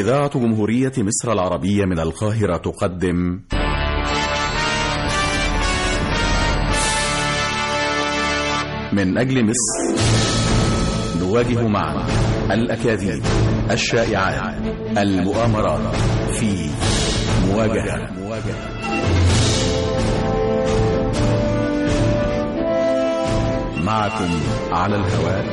إذاعة جمهورية مصر العربية من القاهرة تقدم من أجل مصر نواجه معا الأكاذيب الشائعات المؤامرات في مواجهة معكم على الهواء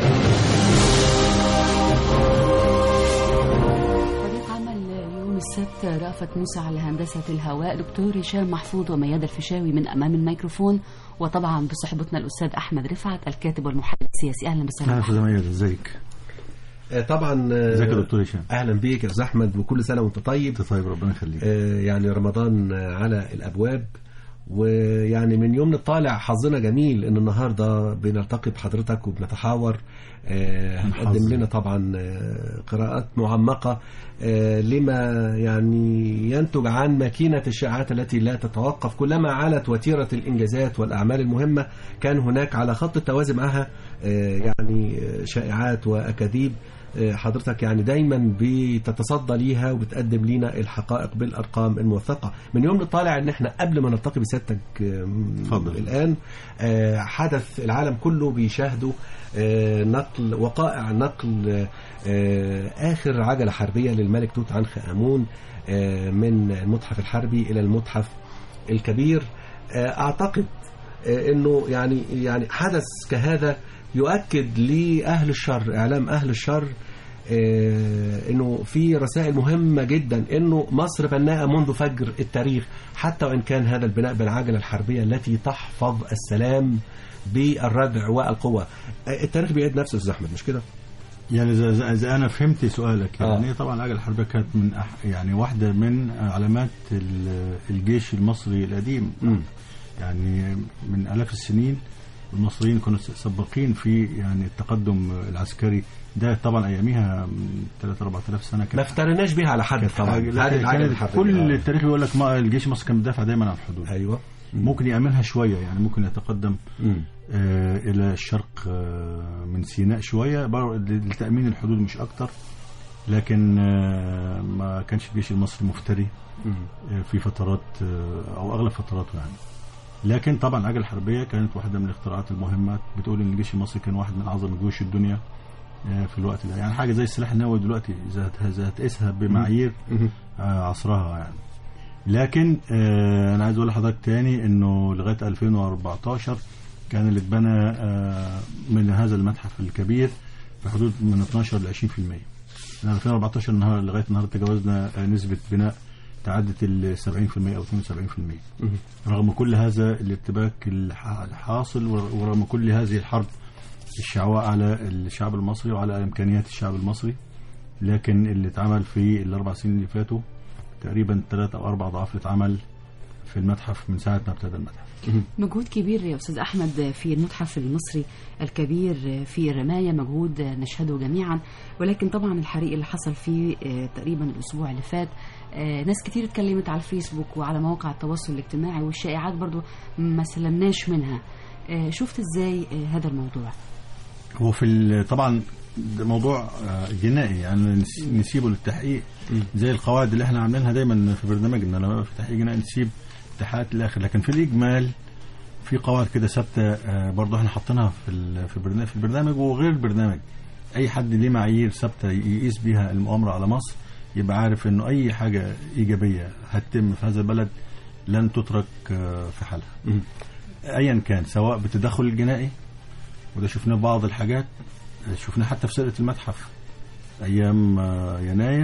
فريق عمل يوم السبت رأفت موسى على هندسة الهواء دكتور هشام محفوظ ومياد الفيشاوي من أمام الميكروفون وطبعا بصحبتنا الأستاذ أحمد رفعت الكاتب والمحلل السياسي أهلا وسهلا اهلا استاذ مياد ازيك آه، طبعا آه، ازيك يا دكتور هشام اهلا بيك يا استاذ احمد وكل سنه وانت طيب انت طيب ربنا يخليك آه، يعني رمضان آه، على الابواب ويعني من يومنا الطالع حظنا جميل ان النهارده بنلتقي بحضرتك وبنتحاور آه، من هتقدم حظي. لنا طبعا آه، قراءات معمقه آه، لما يعني ينتج عن ماكينه الشائعات التي لا تتوقف كلما علت وتيره الانجازات والاعمال المهمه كان هناك على خط التوازي معها آه، يعني آه، شائعات واكاذيب آه، حضرتك يعني دايما بتتصدى ليها وبتقدم لنا الحقائق بالارقام الموثقه من يوم طالع ان احنا قبل ما نلتقي بسيادتك آه، اتفضل. الان آه، حدث العالم كله بيشاهده آه، نقل وقائع نقل آه، اخر عجله حربيه للملك توت عنخ امون آه، من المتحف الحربي الى المتحف الكبير آه، اعتقد آه، انه يعني يعني حدث كهذا يؤكد لاهل الشر اعلام اهل الشر آه، انه في رسائل مهمه جدا انه مصر بناءه منذ فجر التاريخ حتى وان كان هذا البناء بالعجله الحربيه التي تحفظ السلام بالردع والقوه آه، التاريخ بيعيد نفسه يا استاذ احمد مش كده؟ يعني اذا إذا- اذا انا فهمت سؤالك آه. يعني هي طبعا العجله الحربيه كانت من أح يعني واحده من علامات ال- الجيش المصري القديم مم. يعني من الاف السنين المصريين كانوا سباقين في يعني التقدم العسكري ده طبعا اياميها من 3 4000 سنه ما كانت افترناش بيها على حد كانت طبعا حاجة- لا، هذه العجله كانت الحربيه كل آه. التاريخ يقول لك ما الجيش المصري كان بيدافع دايما عن الحدود ايوه ممكن يأمنها شويه يعني ممكن يتقدم مم. آه، الى الشرق آه، من سيناء شويه بر- لتامين الحدود مش اكتر لكن آه، ما كانش الجيش المصري مفتري مم. آه، في فترات آه، او اغلب فتراته يعني لكن طبعا العجله الحربيه كانت واحده من الاختراعات المهمه بتقول ان الجيش المصري كان واحد من اعظم جيوش الدنيا آه، في الوقت ده يعني حاجه زي السلاح النووي دلوقتي اذا هت- إذا هتقيسها بمعايير مم. آه، عصرها يعني لكن آه، انا عايز اقول لحضرتك تاني انه لغايه 2014 كان اللي اتبنى آه، من هذا المتحف الكبير في حدود من 12 ل 20% من 2014 النهار لغايه النهارده تجاوزنا آه، نسبه بناء تعدت ال 70% او 72% مم. رغم كل هذا الارتباك الح- الحاصل ور- ورغم كل هذه الحرب الشعواء على الشعب المصري وعلى امكانيات الشعب المصري لكن اللي اتعمل في الاربع سنين اللي فاتوا تقريبا ثلاث او اربع اضعاف اللي اتعمل في المتحف من ساعه ما ابتدى المتحف مجهود كبير يا أستاذ أحمد في المتحف المصري الكبير في الرماية مجهود نشهده جميعا ولكن طبعا الحريق اللي حصل فيه آه، تقريبا الأسبوع اللي فات آه، ناس كتير اتكلمت على الفيسبوك وعلى مواقع التواصل الاجتماعي والشائعات برضو ما سلمناش منها آه، شفت ازاي آه، هذا الموضوع هو في ال- طبعا ده موضوع آه، جنائي يعني نس- نسيبه للتحقيق زي القواعد اللي احنا عاملينها دايما في برنامجنا لما في تحقيق جنائي نسيب تحقيقات للاخر لكن في الاجمال في قواعد كده ثابته آه، برضه احنا حاطينها في ال- في البرنامج في البرنامج وغير البرنامج اي حد ليه معايير ثابته يقيس بيها المؤامره على مصر يبقى عارف انه اي حاجه ايجابيه هتتم في هذا البلد لن تترك آه، في حالها مم. ايا كان سواء بالتدخل الجنائي وده شفناه في بعض الحاجات شفناه حتى في سرقه المتحف ايام آه، يناير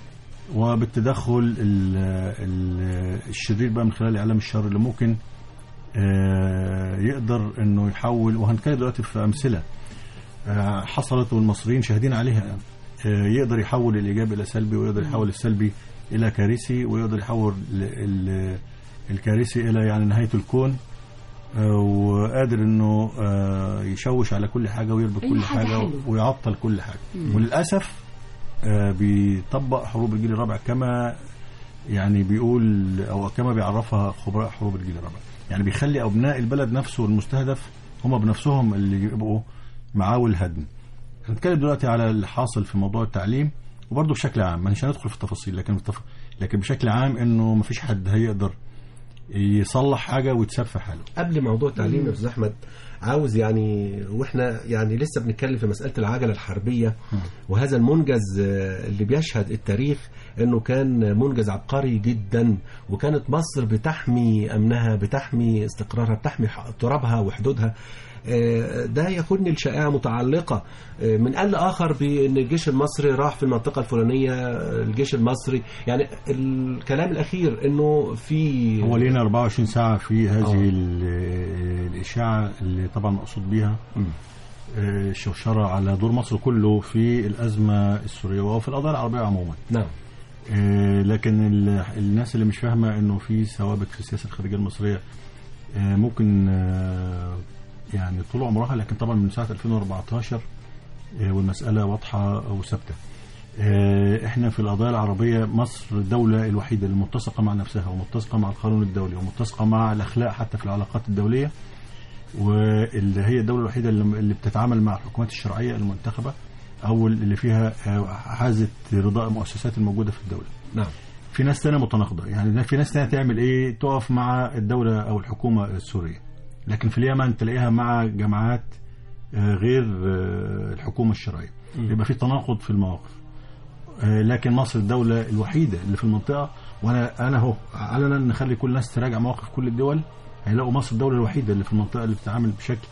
وبالتدخل ال- ال- الشرير بقى من خلال اعلام الشر اللي ممكن آه، يقدر انه يحول وهنتكلم دلوقتي في امثله آه، حصلت والمصريين شاهدين عليها آه، يقدر يحول الايجابي الى سلبي ويقدر يحول السلبي الى كارثي ويقدر يحول ال- ال- الكارثي الى يعني نهايه الكون آه، وقادر انه آه، يشوش على كل حاجه ويربط أي كل حاجة حاجه حلوة. ويعطل كل حاجه وللاسف آه، بيطبق حروب الجيل الرابع كما يعني بيقول او كما بيعرفها خبراء حروب الجيل الرابع يعني بيخلي ابناء البلد نفسه المستهدف هم بنفسهم اللي يبقوا معاول الهدم هنتكلم دلوقتي على اللي حاصل في موضوع التعليم وبرضه بشكل عام مش هندخل في التفاصيل لكن التف... لكن بشكل عام انه مفيش حد هيقدر يصلح حاجه ويتساب في حاله قبل موضوع التعليم يا استاذ احمد عاوز يعني واحنا يعني لسه بنتكلم في مساله العجله الحربيه وهذا المنجز آه، اللي بيشهد التاريخ انه كان منجز عبقري جدا وكانت مصر بتحمي امنها بتحمي استقرارها بتحمي ح- ترابها وحدودها آه، ده ياخدني لشائعه متعلقه آه، من قال لاخر بان الجيش المصري راح في المنطقه الفلانيه آه، الجيش المصري يعني الكلام الاخير انه في هو لينا 24 ساعه في هذه آه. ال- الاشاعه اللي طبعا مقصود بيها مم. آه، الشوشره على دور مصر كله في الازمه السوريه وفي القضايا العربيه عموما نعم آه، لكن ال- الناس اللي مش فاهمه انه في ثوابت في السياسه الخارجيه المصريه آه، ممكن آه، يعني طول عمرها لكن طبعا من ساعه 2014 آه، والمساله واضحه وثابته. آه، احنا في القضايا العربيه مصر الدوله الوحيده اللي متسقه مع نفسها ومتسقه مع القانون الدولي ومتسقه مع الاخلاق حتى في العلاقات الدوليه واللي هي الدوله الوحيده اللي اللي بتتعامل مع الحكومات الشرعيه المنتخبه او اللي فيها آه، حازه رضاء المؤسسات الموجوده في الدوله. نعم في ناس تانية متناقضة يعني في ناس تانية تعمل ايه تقف مع الدولة او الحكومة السورية لكن في اليمن تلاقيها مع جماعات آه، غير آه، الحكومة الشرعية يبقى في تناقض في المواقف آه، لكن مصر الدولة الوحيدة اللي في المنطقة وانا انا اهو علنا نخلي كل الناس تراجع مواقف كل الدول هيلاقوا مصر الدولة الوحيدة اللي في المنطقة اللي بتتعامل بشكل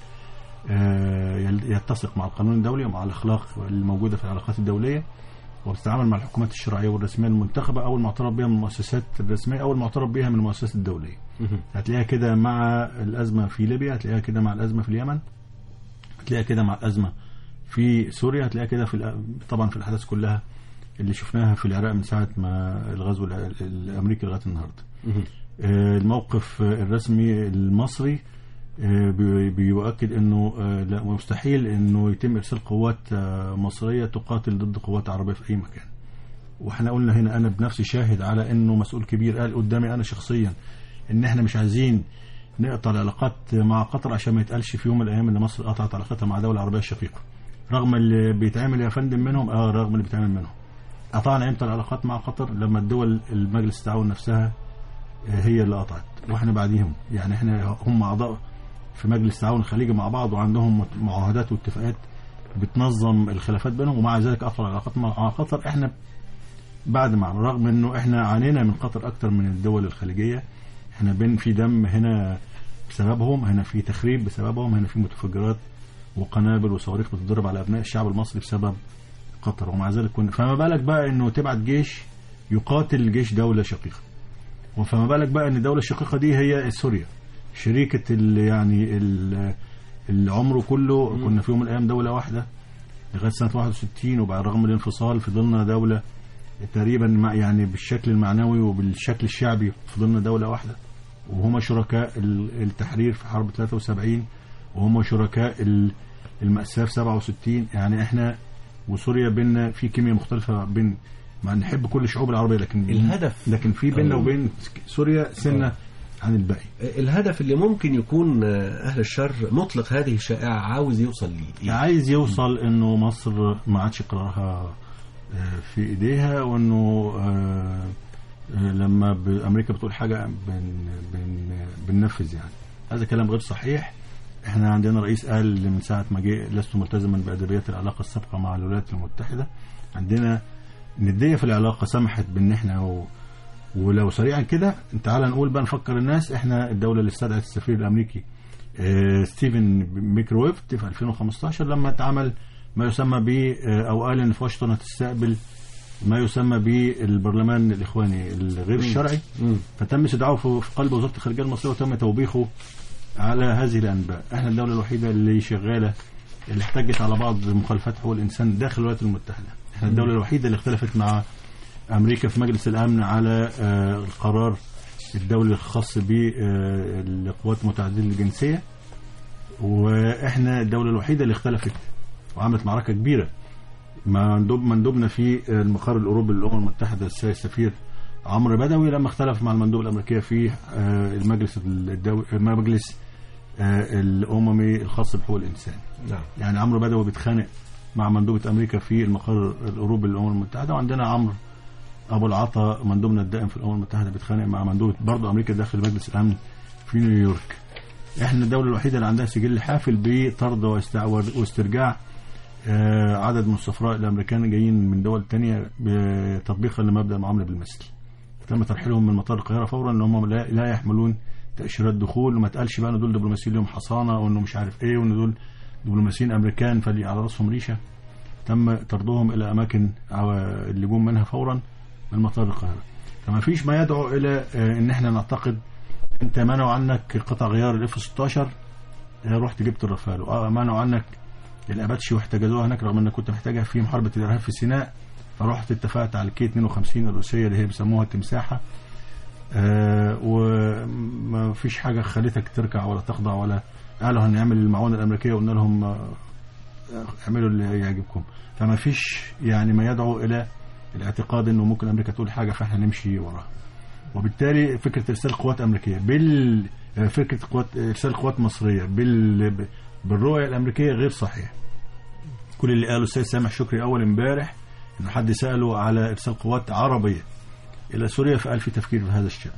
آه، يل- يتسق مع القانون الدولي ومع الاخلاق الموجودة في العلاقات الدولية وبتتعامل مع الحكومات الشرعيه والرسميه المنتخبه او المعترف بها من المؤسسات الرسميه او المعترف بها من المؤسسات الدوليه. هتلاقيها كده مع الازمه في ليبيا، هتلاقيها كده مع الازمه في اليمن، هتلاقيها كده مع الازمه في سوريا، هتلاقيها كده في الأ- طبعا في الاحداث كلها اللي شفناها في العراق من ساعه ما الغزو الأ- الامريكي لغايه النهارده. آه، الموقف آه، الرسمي المصري آه، بي- بيؤكد انه آه، لا مستحيل انه يتم ارسال قوات آه، مصريه تقاتل ضد قوات عربيه في اي مكان. واحنا قلنا هنا انا بنفسي شاهد على انه مسؤول كبير قال قدامي انا شخصيا ان احنا مش عايزين نقطع العلاقات مع قطر عشان ما يتقالش في يوم من الايام ان مصر قطعت علاقتها مع دوله عربيه شقيقه. رغم اللي بيتعمل يا فندم منهم اه رغم اللي بيتعمل منهم. قطعنا امتى العلاقات مع قطر لما الدول المجلس التعاون نفسها هي اللي قطعت واحنا بعديهم يعني احنا هم اعضاء في مجلس التعاون الخليجي مع بعض وعندهم معاهدات واتفاقات بتنظم الخلافات بينهم ومع ذلك قطعوا العلاقات مع قطر احنا بعد ما رغم انه احنا عانينا من قطر اكتر من الدول الخليجيه احنا بين في دم هنا بسببهم هنا في تخريب بسببهم هنا في متفجرات وقنابل وصواريخ بتضرب على ابناء الشعب المصري بسبب قطر ومع ذلك كنا فما بالك بقى انه تبعت جيش يقاتل جيش دوله شقيقه وفما بالك بقى ان الدوله الشقيقه دي هي سوريا شريكه ال يعني ال- اللي عمره كله كنا في يوم من الايام دوله واحده لغايه سنه 61 وبعد رغم الانفصال فضلنا دوله تقريبا مع يعني بالشكل المعنوي وبالشكل الشعبي فضلنا دوله واحده وهما شركاء ال- التحرير في حرب 73 وهم شركاء ال- المأساة في 67 يعني احنا وسوريا بيننا في كيمياء مختلفة بين مع نحب كل الشعوب العربية لكن الهدف. لكن في بيننا آه. وبين سوريا سنة عن الباقي الهدف اللي ممكن يكون آه، أهل الشر مطلق هذه الشائعة عاوز يوصل ليه إيه؟ عايز يوصل انه مصر ما عادش قرارها آه، في ايديها وانه آه، آه، لما ب- امريكا بتقول حاجه بن بن بننفذ يعني هذا كلام غير صحيح احنا عندنا رئيس قال من ساعه ما جه لست ملتزما بادبيات العلاقه السابقه مع الولايات المتحده عندنا نديه في العلاقه سمحت بان احنا و ولو سريعا كده تعالى نقول بقى نفكر الناس احنا الدوله اللي استدعت السفير الامريكي آه، ستيفن ميكرويفت في 2015 لما اتعمل ما يسمى ب آه، او قال ان في واشنطن هتستقبل ما يسمى بالبرلمان الاخواني الغير الشرعي مم. فتم استدعائه في في قلب وزاره الخارجيه المصريه وتم توبيخه على هذه الانباء احنا الدوله الوحيده اللي شغاله اللي احتجت على بعض مخالفات حقوق الانسان داخل الولايات المتحده احنا الدوله الوحيده اللي اختلفت مع امريكا في مجلس الامن على آه، القرار الدولي الخاص بالقوات متعدده الجنسيه واحنا الدوله الوحيده اللي اختلفت وعملت معركه كبيره مندوب مندوبنا في المقر الاوروبي للامم المتحده السيد السفير عمرو بدوي لما اختلف مع المندوب الامريكيه في آه، المجلس الدولي مجلس آه، الاممي الخاص بحقوق الانسان نعم يعني عمرو بدوي بيتخانق مع مندوبة أمريكا في المقر الأوروبي للأمم المتحدة وعندنا عمرو أبو العطا مندوبنا الدائم في الأمم المتحدة بيتخانق مع مندوبة برضه أمريكا داخل مجلس الأمن في نيويورك احنا الدولة الوحيدة اللي عندها سجل حافل بطرد واستع- واسترجاع آه، عدد من السفراء الامريكان جايين من دول تانية تطبيقا لمبدا المعامله بالمثل تم ترحيلهم من مطار القاهره فورا ان هم لا, لا يحملون تاشيرات دخول وما تقالش بقى ان دول دبلوماسيين لهم حصانه وانه مش عارف ايه وان دول دبلوماسيين امريكان فاللي على راسهم ريشه تم طردهم الى اماكن عو- اللجوء منها فورا من مطار القاهره فما فيش ما يدعو الى آه، ان احنا نعتقد انت منعوا عنك قطع غيار الاف 16 آه، رحت جبت الرافال اه منعوا عنك الاباتشي واحتجزوها هناك رغم انك كنت محتاجها في محاربه الارهاب في سيناء فرحت اتفقت على الكي 52 الروسيه اللي هي بيسموها التمساحه آه وما فيش حاجه خلتك تركع ولا تخضع ولا قالوا هنعمل المعونه الامريكيه وقلنا لهم آه، اعملوا اللي يعجبكم فما فيش يعني ما يدعو الى الاعتقاد انه ممكن امريكا تقول حاجه فاحنا نمشي وراها وبالتالي فكره ارسال قوات امريكيه بال آه، فكره قوات ارسال قوات مصريه بال بالرؤيه الامريكيه غير صحيح كل اللي قاله السيد سامح شكري اول امبارح انه حد ساله على ارسال قوات عربيه الى سوريا فقال في تفكير في هذا الشان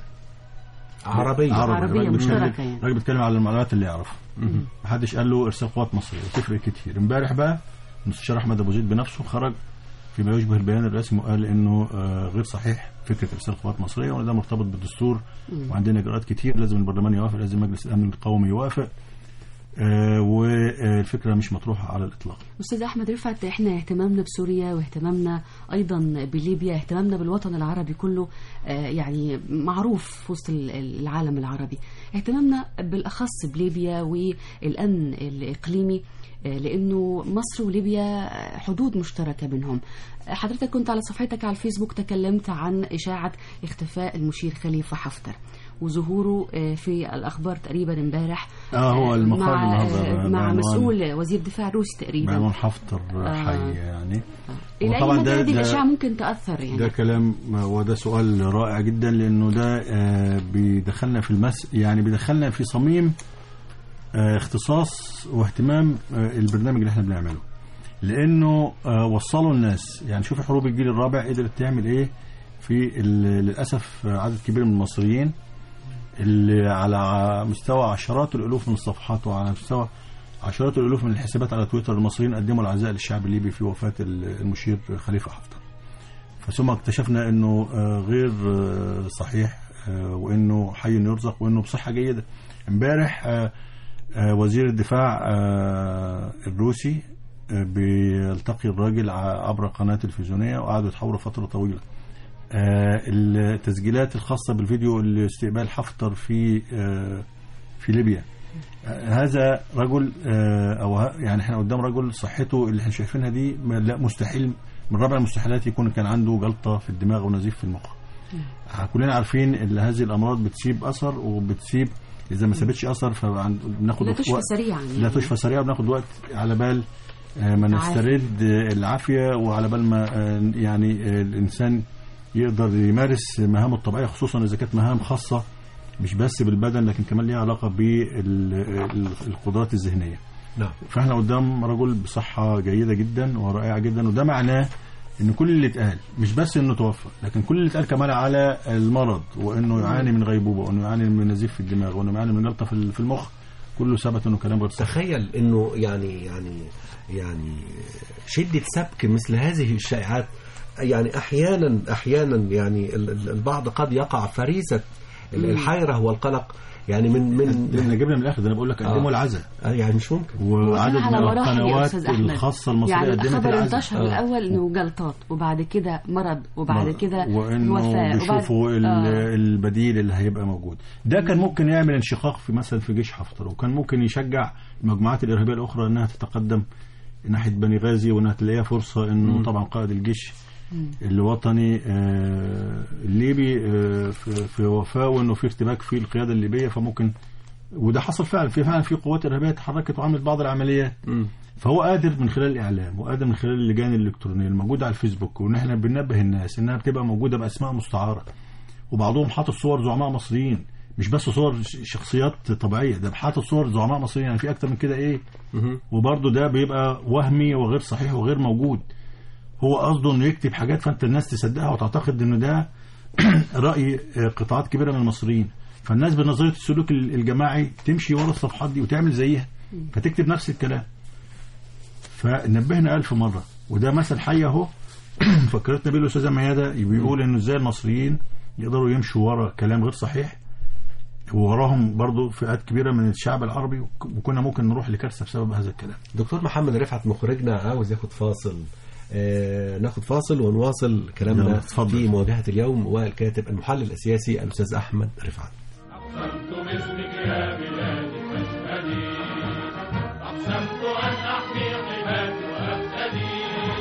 عربية عربية راجل بيتكلم- مشتركة يعني. راجل بيتكلم على المعلومات اللي يعرفها محدش قال له ارسال قوات مصريه تفرق كتير امبارح بقى المستشار احمد ابو زيد بنفسه خرج فيما يشبه البيان الرسمي وقال انه آه، غير صحيح فكره ارسال قوات مصريه وان ده مرتبط بالدستور وعندنا اجراءات كتير لازم البرلمان يوافق لازم مجلس الامن القومي يوافق آه، والفكره مش مطروحه على الاطلاق استاذ احمد رفعت احنا اهتمامنا بسوريا واهتمامنا ايضا بليبيا اهتمامنا بالوطن العربي كله آه، يعني معروف في وسط ال- العالم العربي اهتمامنا بالاخص بليبيا والامن الاقليمي آه، لانه مصر وليبيا حدود مشتركه بينهم حضرتك كنت على صفحتك على الفيسبوك تكلمت عن اشاعه اختفاء المشير خليفه حفتر وظهوره آه، في الاخبار تقريبا امبارح اه هو المقال مع النهارده مع بعنوان- مسؤول وزير الدفاع الروسي تقريبا بعنوان حفتر آه. حي يعني الى اي وطبعاً مدى ده- هذه ده- الاشاعه ممكن تاثر يعني ده كلام وده سؤال رائع جدا لانه ده آه، بيدخلنا في المس يعني بيدخلنا في صميم آه، اختصاص واهتمام آه، البرنامج اللي احنا بنعمله لانه آه، وصلوا الناس يعني شوف حروب الجيل الرابع قدرت تعمل ايه في ال- للاسف آه، عدد كبير من المصريين اللي على مستوى عشرات الالوف من الصفحات وعلى مستوى عشرات الالوف من الحسابات على تويتر المصريين قدموا العزاء للشعب الليبي في وفاه المشير خليفه حفتر ثم اكتشفنا انه آه، غير آه، صحيح آه، وانه حي يرزق وانه بصحه جيده امبارح آه، آه، وزير الدفاع آه، الروسي آه، بيلتقي الراجل ع- عبر قناه تلفزيونيه وقعدوا يتحاوروا فتره طويله آه، التسجيلات الخاصه بالفيديو لاستقبال حفتر في آه، في ليبيا آه، هذا رجل آه، او ه- يعني احنا قدام رجل صحته اللي احنا شايفينها دي ما- لا مستحيل من رابع المستحيلات يكون كان عنده جلطه في الدماغ ونزيف في المخ آه، كلنا عارفين ان هذه الامراض بتسيب اثر وبتسيب اذا ما سابتش اثر فبناخد لا تشفى وقت سريعا يعني. لا تشفى سريعا وبناخد وقت على بال آه، ما العافية. نسترد آه، العافيه وعلى بال ما آه، يعني آه، الانسان يقدر يمارس مهامه الطبيعيه خصوصا اذا كانت مهام خاصه مش بس بالبدن لكن كمان ليها علاقه بالقدرات الذهنيه نعم فاحنا قدام رجل بصحه جيده جدا ورائعه جدا وده معناه ان كل اللي اتقال مش بس انه توفى لكن كل اللي اتقال كمان على المرض وانه يعاني من غيبوبه وانه يعاني من نزيف في الدماغ وانه يعاني من جلطه في في المخ كله ثبت انه كلام غير صحيح تخيل انه يعني يعني يعني شدة سبك مثل هذه الشائعات يعني احيانا احيانا يعني ال- ال- البعض قد يقع فريسة ال- الحيرة والقلق يعني من من, ده احنا من جبنا من الاخر ده انا بقول لك قدموا آه. العزاء آه، يعني مش ممكن وعدد على من مراحل يا القنوات أستاذ أحمد. الخاصه المصريه يعني قدمت الخبر العزاء انتشر آه. الاول انه جلطات وبعد كده مرض وبعد كده وانه وفاه بيشوفوا ال- آه. البديل اللي هيبقى موجود ده كان ممكن يعمل انشقاق في مثلا في جيش حفتر وكان ممكن يشجع المجموعات الارهابيه الاخرى انها تتقدم ناحيه بني غازي وانها تلاقيها فرصه انه طبعا قائد الجيش الوطني آه، الليبي آه، في في وفاه وانه في ارتباك في القياده الليبيه فممكن وده حصل فعلا في فعلا في قوات ارهابيه تحركت وعملت بعض العمليات فهو قادر من خلال الاعلام وقادر من خلال اللجان الالكترونيه الموجوده على الفيسبوك وان احنا بننبه الناس انها بتبقى موجوده باسماء مستعاره وبعضهم حاطط صور زعماء مصريين مش بس صور ش- شخصيات طبيعيه ده حاطط صور زعماء مصريين يعني في اكتر من كده ايه مهم. وبرضه ده بيبقى وهمي وغير صحيح وغير موجود هو قصده انه يكتب حاجات فانت الناس تصدقها وتعتقد انه ده راي قطاعات كبيره من المصريين فالناس بنظريه السلوك الجماعي تمشي ورا الصفحات دي وتعمل زيها فتكتب نفس الكلام فنبهنا ألف مرة وده مثل حي اهو فكرتنا بيه الأستاذة ميادة بيقول إنه إزاي المصريين يقدروا يمشوا ورا كلام غير صحيح ووراهم برضو فئات كبيرة من الشعب العربي وك- وكنا ممكن نروح لكارثة بسبب هذا الكلام دكتور محمد رفعت مخرجنا عاوز ياخد فاصل آه ناخد فاصل ونواصل يلا، كلامنا اتفضل. في مواجهة اليوم والكاتب المحلل السياسي الأستاذ أحمد رفعت أقسمت باسمك يا بلادي فاشهدي أقسمت أن أحمي حماك وأهتدي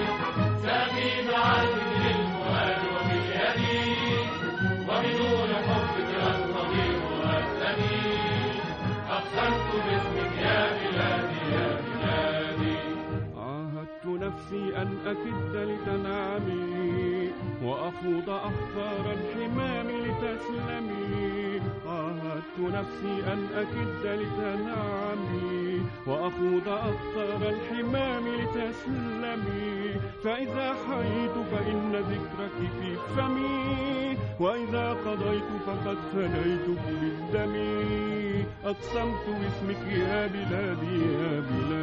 سامي بعهدك للفؤاد وباليد وبدون حبك أستطيع وأهتدي أقسمت باسمك يا بلادي يا بلادي عاهدت نفسي أن أكد لتنامي وأخوض أخطار الحمام لتسلمي عاهدت نفسي أن أكد لتنامي وأخوض أخطار الحمام لتسلمي فإذا حييت فإن ذكرك في فمي وإذا قضيت فقد فنيت بالدم أقسمت باسمك يا بلادي يا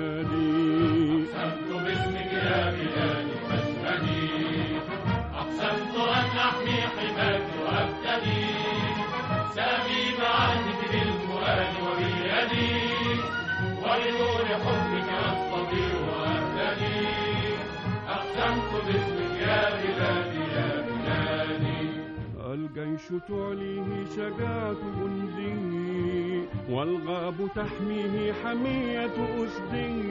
بلادي أقسمت باسمك يا بلادي فاشهدي أقسمت أن أحمي حماك وأبتدي سامي بعهدك بالفؤاد وباليد وبدون حبك أستطيع وأهتدي أقسمت باسمك يا بلادي يا بلادي الجيش تعليه شجاعة جنده والغاب تحميه حمية أسده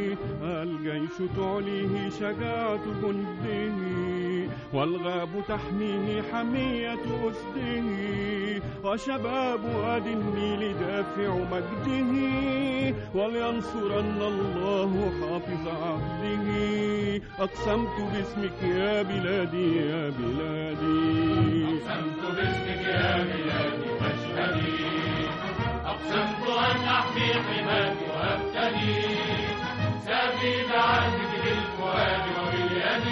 الجيش تعليه شجاعة جنده والغاب تحميه حمية أسده وشباب وادي النيل دافع مجده ولينصرن الله حافظ عهده أقسمت باسمك يا بلادي يا بلادي أقسمت باسمك يا بلادي فاشهدي أقسمت أن أحمي حماك وأبتدي سافي بعهدك بالفؤاد وباليد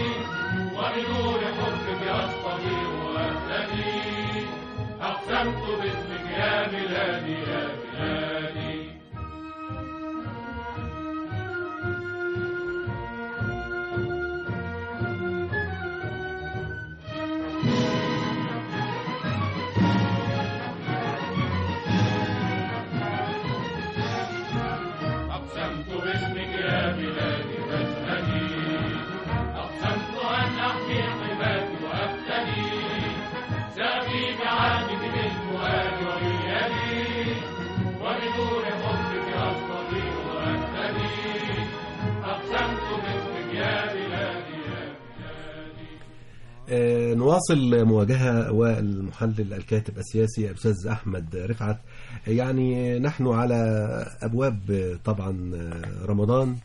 وبنور حبك أستطيع وأهتدي أقسمت باسمك يا بلادي يا بلادي أقسمت باسمك يا بلادي فاشهدي أقسمت أن أحمي حماك وأبتدي سافي بعهدك بالفؤاد وباليد وبدون حبك أستطيع وأهتدي أقسمت باسمك يا بلادي يا بلادي آه، نواصل مواجهة والمحلل الكاتب السياسي الأستاذ أحمد رفعت يعني نحن على أبواب آه، طبعا آه، رمضان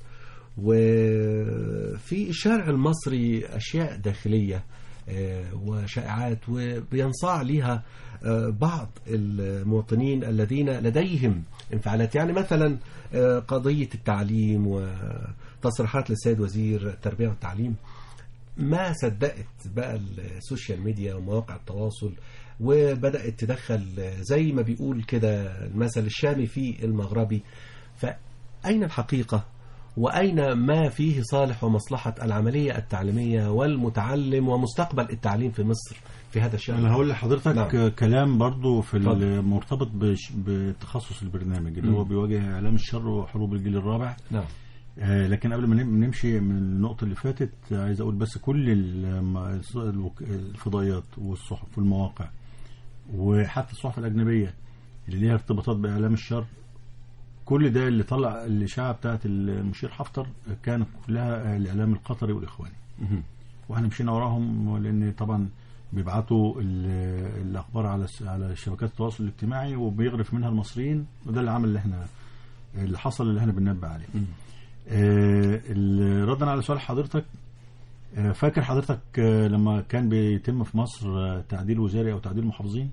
وفي الشارع المصري أشياء داخلية آه، وشائعات وبينصاع لها آه، بعض المواطنين الذين لديهم انفعالات يعني مثلا آه، قضية التعليم وتصريحات للسيد وزير التربية والتعليم ما صدقت بقى السوشيال ميديا ومواقع التواصل وبدأت تدخل زي ما بيقول كده المثل الشامي في المغربي فأين الحقيقة وأين ما فيه صالح ومصلحة العملية التعليمية والمتعلم ومستقبل التعليم في مصر في هذا الشأن انا هقول لحضرتك نعم. نعم. كلام برضو في اتفضل. المرتبط بش- بتخصص البرنامج اللي مم. هو بيواجه اعلام الشر وحروب الجيل الرابع نعم آه، لكن قبل ما نم- نمشي من النقطة اللي فاتت آه، عايز أقول بس كل الم- الوك- الفضائيات والصحف والمواقع وحتى الصحف الأجنبية اللي ليها ارتباطات بإعلام الشر كل ده اللي طلع الإشاعة بتاعت المشير حفتر كانت كلها الإعلام القطري والإخواني مهم. واحنا مشينا وراهم لأن طبعا بيبعتوا ال- الأخبار على س- على شبكات التواصل الاجتماعي وبيغرف منها المصريين وده العمل اللي احنا اللي حصل اللي احنا بننبه عليه آه، ال- ردا على سؤال حضرتك آه، فاكر حضرتك آه، لما كان بيتم في مصر آه، تعديل وزاري او تعديل محافظين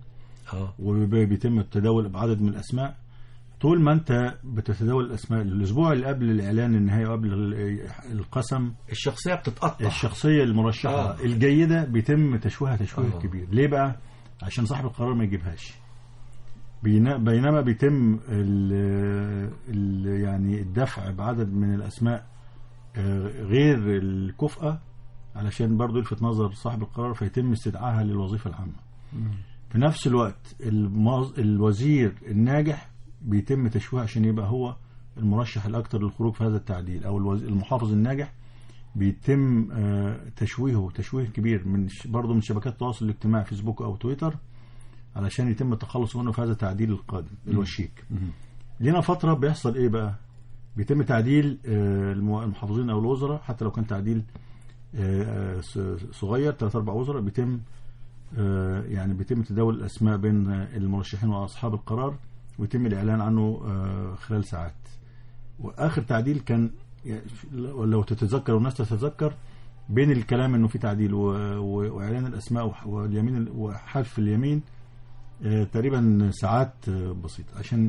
اه وبيتم التداول بعدد من الاسماء طول ما انت بتتداول الاسماء الاسبوع اللي قبل الاعلان النهائي وقبل ال- القسم الشخصيه بتتقطع الشخصيه المرشحه آه. آه. الجيده بيتم تشويهها تشويه آه. آه. كبير ليه بقى عشان صاحب القرار ما يجيبهاش بينا- بينما بيتم ال ال يعني الدفع بعدد من الاسماء آه، غير الكفءه علشان برضو يلفت نظر صاحب القرار فيتم استدعائها للوظيفه العامه في نفس الوقت الموز... الوزير الناجح بيتم تشويهه عشان يبقى هو المرشح الاكثر للخروج في هذا التعديل او الوز... المحافظ الناجح بيتم آه، تشويهه تشويه كبير من ش- برضه من شبكات التواصل الاجتماعي فيسبوك او تويتر علشان يتم التخلص منه في هذا التعديل القادم الوشيك لينا فتره بيحصل ايه بقى بيتم تعديل آه، المو- المحافظين او الوزراء حتى لو كان تعديل آه، آه، ص- صغير ثلاث اربع وزراء بيتم آه، يعني بيتم تداول الاسماء بين آه، المرشحين واصحاب القرار ويتم الاعلان عنه آه، خلال ساعات واخر تعديل كان يعني لو تتذكر والناس تتذكر بين الكلام انه في تعديل و- و- واعلان الاسماء وح- واليمين ال- وحذف اليمين آه، تقريبا ساعات آه، بسيطه عشان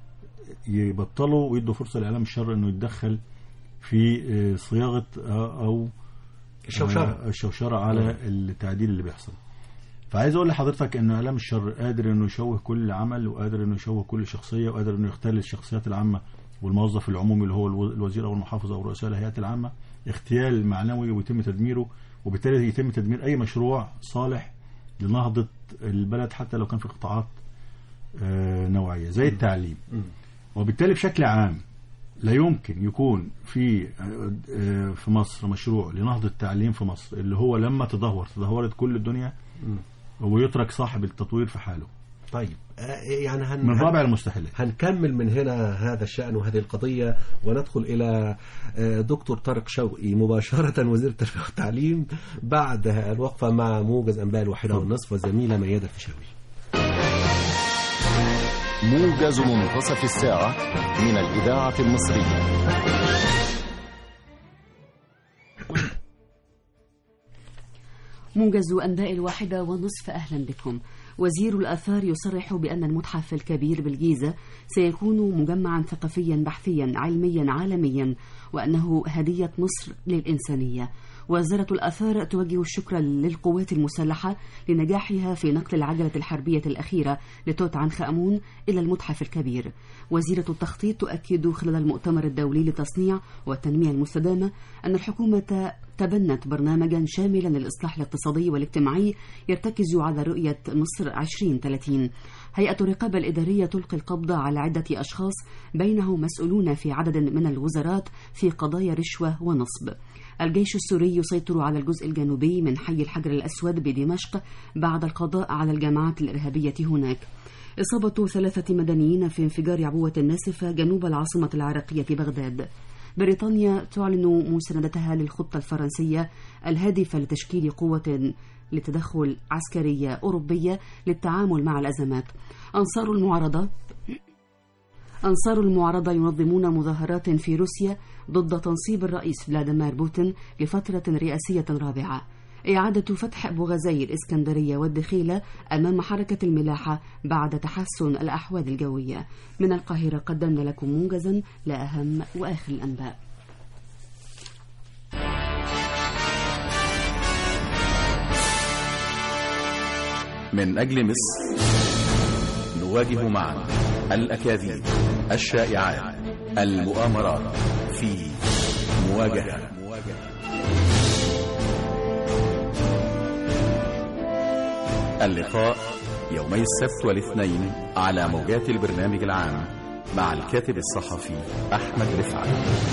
يبطلوا ويدوا فرصه لاعلام الشر انه يتدخل في آه، صياغه آه، او الشوشره آه، الشوشره على التعديل اللي بيحصل فعايز اقول لحضرتك ان اعلام الشر قادر انه يشوه كل عمل وقادر انه يشوه كل شخصيه وقادر انه يختل الشخصيات العامه والموظف العمومي اللي هو الو- الوزير او المحافظ او رؤساء الهيئات العامه اغتيال معنوي ويتم تدميره وبالتالي يتم تدمير اي مشروع صالح لنهضه البلد حتى لو كان في قطاعات آه، نوعيه زي التعليم وبالتالي بشكل عام لا يمكن يكون في آه، آه، في مصر مشروع لنهضة التعليم في مصر اللي هو لما تدهور تدهورت كل الدنيا ويترك صاحب التطوير في حاله طيب آه، يعني هن... من هن- رابع المستحيلات هنكمل من هنا هذا الشأن وهذه القضية وندخل إلى آه، دكتور طارق شوقي مباشرة وزير التربية والتعليم بعد الوقفة مع موجز أنباء الواحدة والنصف والزميلة ميادة الفيشاوي موجز منتصف الساعة من الإذاعة المصرية موجز أنباء الواحدة ونصف أهلا بكم وزير الآثار يصرح بأن المتحف الكبير بالجيزة سيكون مجمعا ثقافيا بحثيا علميا عالميا وأنه هدية مصر للإنسانية وزارة الآثار توجه الشكر للقوات المسلحة لنجاحها في نقل العجلة الحربية الأخيرة لتوت عنخ آمون إلى المتحف الكبير وزيرة التخطيط تؤكد خلال المؤتمر الدولي للتصنيع والتنمية المستدامة أن الحكومة تبنت برنامجا شاملا للإصلاح الاقتصادي والاجتماعي يرتكز على رؤية مصر 2030 هيئة الرقابة الإدارية تلقي القبض على عدة أشخاص بينهم مسؤولون في عدد من الوزارات في قضايا رشوة ونصب الجيش السوري يسيطر على الجزء الجنوبي من حي الحجر الأسود بدمشق بعد القضاء على الجماعات الإرهابية هناك إصابة ثلاثة مدنيين في انفجار عبوة ناسفة جنوب العاصمة العراقية بغداد بريطانيا تعلن مساندتها للخطة الفرنسية الهادفة لتشكيل قوة لتدخل عسكرية أوروبية للتعامل مع الأزمات أنصار المعارضة أنصار المعارضة ينظمون مظاهرات في روسيا ضد تنصيب الرئيس فلاديمير بوتين لفترة رئاسية رابعة إعادة فتح بوغازي الإسكندرية والدخيلة أمام حركة الملاحة بعد تحسن الأحوال الجوية من القاهرة قدمنا لكم موجزا لأهم وآخر الأنباء من أجل مصر نواجه معا الأكاذيب الشائعات المؤامرات في مواجهة اللقاء يومي السبت والاثنين على موجات البرنامج العام مع الكاتب الصحفي أحمد رفعت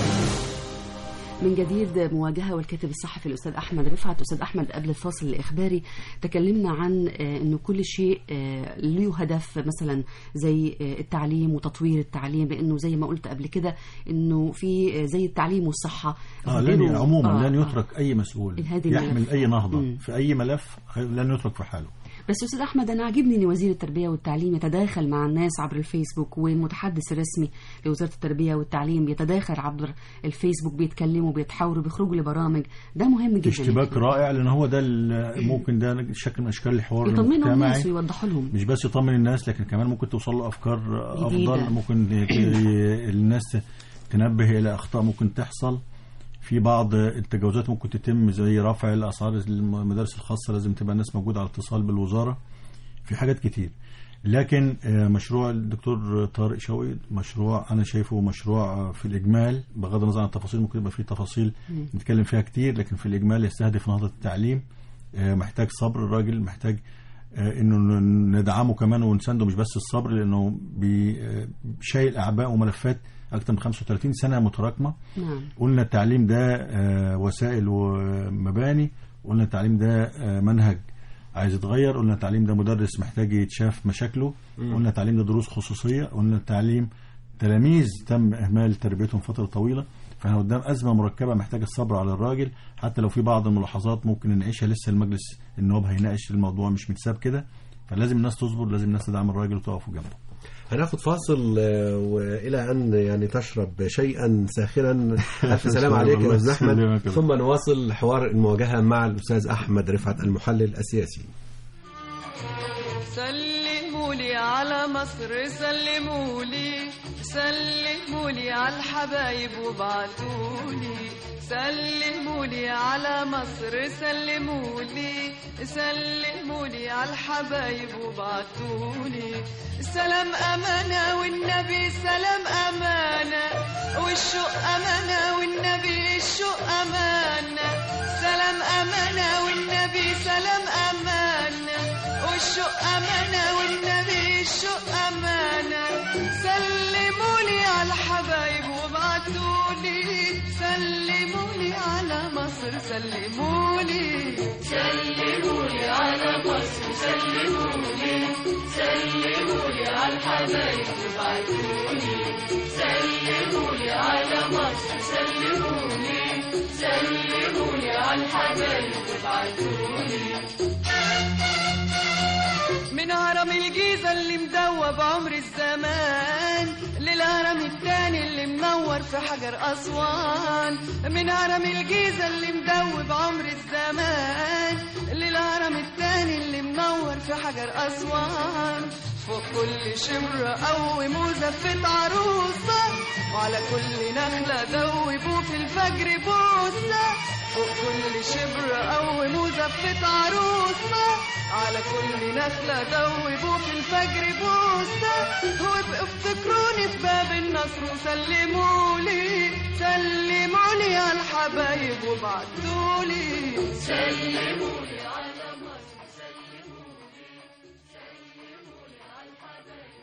من جديد مواجهة والكاتب الصحفي الأستاذ أحمد رفعت أستاذ أحمد قبل الفاصل الإخباري تكلمنا عن آه، أنه كل شيء آه، له هدف مثلا زي آه، التعليم وتطوير التعليم لأنه زي ما قلت قبل كده أنه في آه، زي التعليم والصحة آه لن غيره- عموما آه، لن آه. يترك أي مسؤول هذه يحمل الملف. أي نهضة مم. في أي ملف لن يترك في حاله بس استاذ احمد انا عاجبني ان وزير التربيه والتعليم يتداخل مع الناس عبر الفيسبوك والمتحدث الرسمي لوزاره التربيه والتعليم بيتداخل عبر الفيسبوك بيتكلموا بيتحاوروا بيخرجوا لبرامج ده مهم جدا اشتباك رائع لان هو ده ال- ممكن ده شكل من اشكال الحوار يطمنوا الناس المجتمعي ويوضحوا لهم مش بس يطمن الناس لكن كمان ممكن توصل له افكار جديدة. افضل ممكن ي- ي- الناس تنبه الى اخطاء ممكن تحصل في بعض التجاوزات ممكن تتم زي رفع الاسعار المدارس الخاصه لازم تبقى الناس موجوده على اتصال بالوزاره في حاجات كتير لكن آه، مشروع الدكتور طارق شوقي مشروع انا شايفه مشروع آه، في الاجمال بغض النظر عن التفاصيل ممكن يبقى فيه تفاصيل نتكلم فيها كتير لكن في الاجمال يستهدف نهضه التعليم آه، محتاج صبر الراجل محتاج آه، انه ن- ندعمه كمان ونسنده مش بس الصبر لانه بي- آه، شايل اعباء وملفات اكثر من 35 سنه متراكمه نعم قلنا التعليم ده آه، وسائل ومباني قلنا التعليم ده آه، منهج عايز يتغير قلنا التعليم ده مدرس محتاج يتشاف مشاكله قلنا التعليم ده دروس خصوصية قلنا التعليم تلاميذ تم إهمال تربيتهم فترة طويلة فاحنا قدام أزمة مركبة محتاجة الصبر على الراجل حتى لو في بعض الملاحظات ممكن نناقشها لسه المجلس النواب هيناقش الموضوع مش متساب كده فلازم الناس تصبر لازم الناس تدعم الراجل وتقف جنبه هناخد فاصل آه، والى ان يعني تشرب شيئا ساخنا الف سلام عليك يا استاذ احمد يسلمك. ثم نواصل حوار المواجهه مع الاستاذ احمد رفعت المحلل السياسي سلموا لي على مصر سلموا لي سلموا لي على الحبايب وبعتوا لي سلموا لي على مصر سلموا لي سلموا لي على الحبايب وبعتوا لي سلام أمانة والنبي سلام أمانة والشوق أمانة والنبي الشوق أمانة سلام أمانة والنبي سلام أمانة والشوق أمانة والنبي الشوق أمانة سلموا لي على الحبايب وابعتوا لي سلموا لي على مصر سلموا لي سلموا لي على مصر سلموا لي سلموا لي على الحبايب وابعتوا لي سلموا لي على مصر سلموا لي سلموا لي على الحبايب وابعتوا لي من هرم الجيزة اللي مدوب عمر الزمان للهرم التاني اللي منور في حجر أسوان من هرم الجيزة اللي مدوب عمر الزمان للهرم التاني اللي منور في حجر أسوان فوق كل شمر قوم وزفت عروسة وعلى كل نخلة دوبوا في الفجر بوسة فوق كل شبر قوم وزفت عروسة على كل نخلة دوبوا في الفجر بوسة وابقوا افتكروني في باب النصر وسلموا لي سلموا لي على الحبايب وبعتوا لي سلموا لي على مصر سلموا لي سلموا لي على الحبايب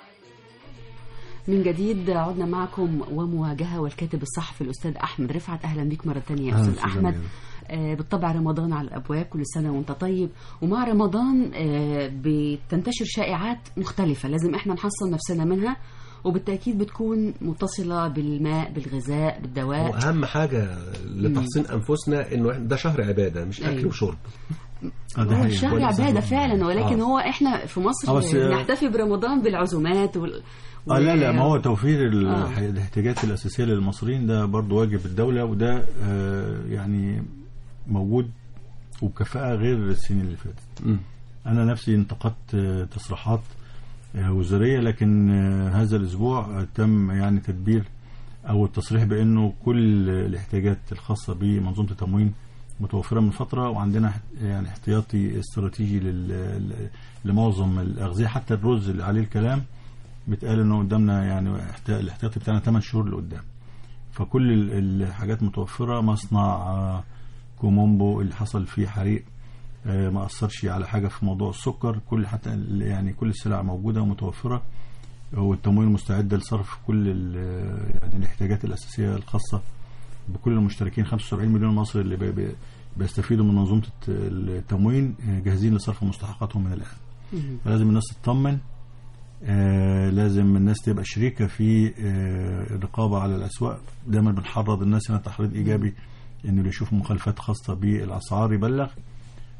من جديد عدنا معكم ومواجهة والكاتب الصحفي الأستاذ أحمد رفعت أهلا بك مرة تانية يا أهلا أستاذ أستاذ أحمد أميرة. آه، بالطبع رمضان على الأبواب كل سنة وأنت طيب ومع رمضان آه، بتنتشر شائعات مختلفة لازم إحنا نحصن نفسنا منها وبالتأكيد بتكون متصلة بالماء بالغذاء بالدواء واهم حاجه لتحصين انفسنا انه إحنا- ده شهر عباده مش اكل أيوة. وشرب آه، ده هو حقيقي. الشهر وليس عبادة ضروري. فعلا ولكن آه. هو إحنا في مصر آه، بس، آه، نحتفي برمضان بالعزومات وال... اه لا لا ما هو و- توفير ال- آه. الاحتياجات الاساسيه للمصريين ده برضو واجب الدوله وده آه يعني موجود وبكفاءه غير السنين اللي فاتت انا نفسي انتقدت آه، تصريحات آه، وزاريه لكن آه، هذا الاسبوع آه، تم يعني تدبير او التصريح بانه كل الاحتياجات الخاصه بمنظومه التموين متوفره من فتره وعندنا احت- يعني احتياطي استراتيجي لل- ل- لمعظم الاغذيه حتى الرز اللي عليه الكلام بيتقال انه قدامنا يعني احت- الاحتياطي بتاعنا 8 شهور لقدام فكل ال- الحاجات متوفره مصنع آه، كومومبو اللي حصل فيه حريق آه، ما اثرش على حاجه في موضوع السكر كل حتى ال- يعني كل السلع موجوده ومتوفره والتموين مستعد لصرف كل ال- يعني الاحتياجات الاساسيه الخاصه بكل المشتركين 75 مليون مصري اللي بي- بي- بيستفيدوا من منظومه الت- التموين آه، جاهزين لصرف مستحقاتهم من الان مم. فلازم الناس تطمن آه لازم الناس تبقى شريكة في آه الرقابة على الأسواق دايما بنحرض الناس هنا تحريض إيجابي إنه اللي يشوف مخالفات خاصة بالأسعار يبلغ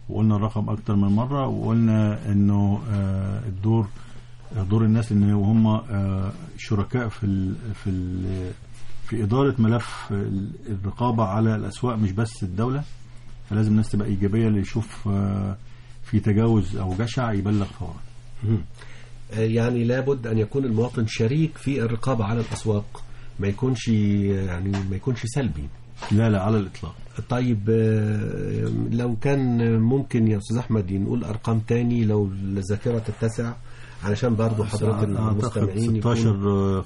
وقلنا الرقم اكتر من مره وقلنا انه آه، الدور دور الناس ان وهم آه، شركاء في ال في ال في اداره ملف ال- الرقابه على الاسواق مش بس الدوله فلازم الناس تبقى ايجابيه اللي يشوف آه، في تجاوز او جشع يبلغ فورا آه، يعني لابد أن يكون المواطن شريك في الرقابة على الأسواق ما يكونش يعني ما يكونش سلبي لا لا على الاطلاق طيب آه، لو كان ممكن يا أستاذ أحمد نقول أرقام تاني لو الذاكرة تتسع علشان برضو حضرات اعتقد المستمعين يكونوا- 16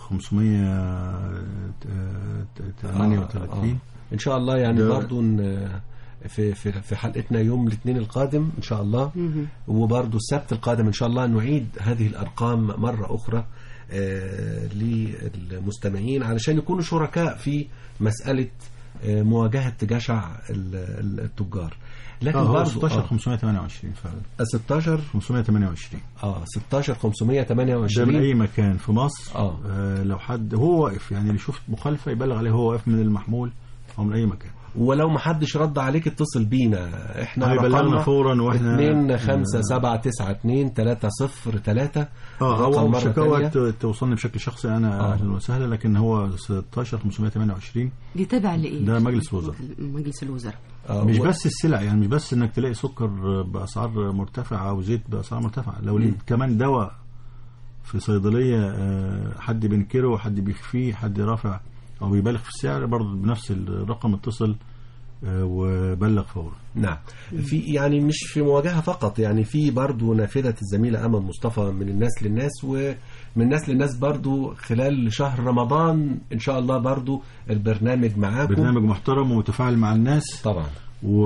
538 ان شاء الله يعني ده- برضو ن- في في في حلقتنا يوم الاثنين القادم ان شاء الله مهم. وبرضو السبت القادم ان شاء الله نعيد هذه الارقام مره اخرى آه، للمستمعين علشان يكونوا شركاء في مساله آه، مواجهه جشع ال- ال- التجار لكن اه هو برضو 16 آه، 528 فعلا 16 528 اه 16 ده 528 من اي مكان في مصر آه. آه لو حد هو واقف يعني اللي يشوف مخالفه يبلغ عليه هو واقف من المحمول او من اي مكان ولو ما حدش رد عليك اتصل بينا احنا هيبلغنا رقمنا فورا واحنا 2 5 7 9 2 3 0 3 اه هو مرة الشكاوى تانية. ت- توصلني بشكل شخصي انا آه. اهلا وسهلا لكن هو 16 528 دي تابع لايه؟ ده مجلس الوزراء. مجلس الوزراء آه، مش و- بس السلع يعني مش بس انك تلاقي سكر باسعار مرتفعه او زيت باسعار مرتفعه لو لقيت كمان دواء في صيدليه آه، حد بينكره حد بيخفيه حد رافع او بيبالغ في السعر برضه بنفس الرقم اتصل آه، وبلغ فورا نعم في يعني مش في مواجهة فقط يعني في برضو نافذة الزميلة أمل مصطفى من الناس للناس ومن الناس للناس برضو خلال شهر رمضان إن شاء الله برضو البرنامج معاكم برنامج محترم ومتفاعل مع الناس طبعا و...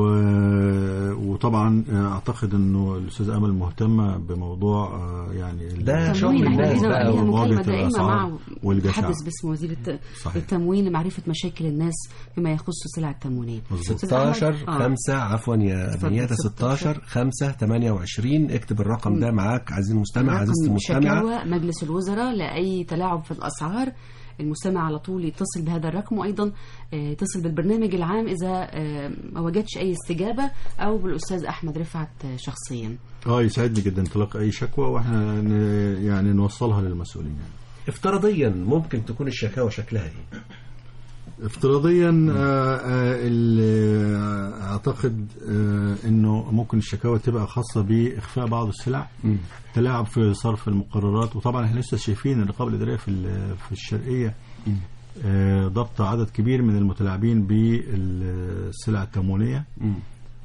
وطبعا اعتقد انه الاستاذه امل مهتمه بموضوع آه، يعني ال- ده شغل تموين احنا الناس لينا بقى لينا ومواجهة مكالمة دائمة الأسعار مع والجشع. حدث باسم وزير الت... صحيح. التموين لمعرفة مشاكل الناس فيما يخص السلع التموينية مظبوط. أستاذ أحمد؟ 16 آه. 5 عفوا يا اتفضل. بنياتة 16 5 28 اكتب الرقم ده معاك عزيزي المستمع رقم عزيزتي المستمعة شكاوى مجلس الوزراء لأي تلاعب في الأسعار المستمع على طول يتصل بهذا الرقم وأيضا آه، يتصل بالبرنامج العام إذا آه، ما وجدش أي استجابة أو بالأستاذ أحمد رفعت آه، شخصيا اه يسعدني جدا تلقى اي شكوى واحنا ن... يعني نوصلها للمسؤولين يعني. افتراضيا ممكن تكون الشكاوى شكلها ايه افتراضيا آه، آه، ال- آه، اعتقد آه، انه ممكن الشكاوى تبقى خاصه باخفاء بعض السلع تلاعب في صرف المقررات وطبعا احنا لسه شايفين الرقابه الاداريه في ال- في الشرقيه آه، ضبط عدد كبير من المتلاعبين بالسلع التموينيه مم.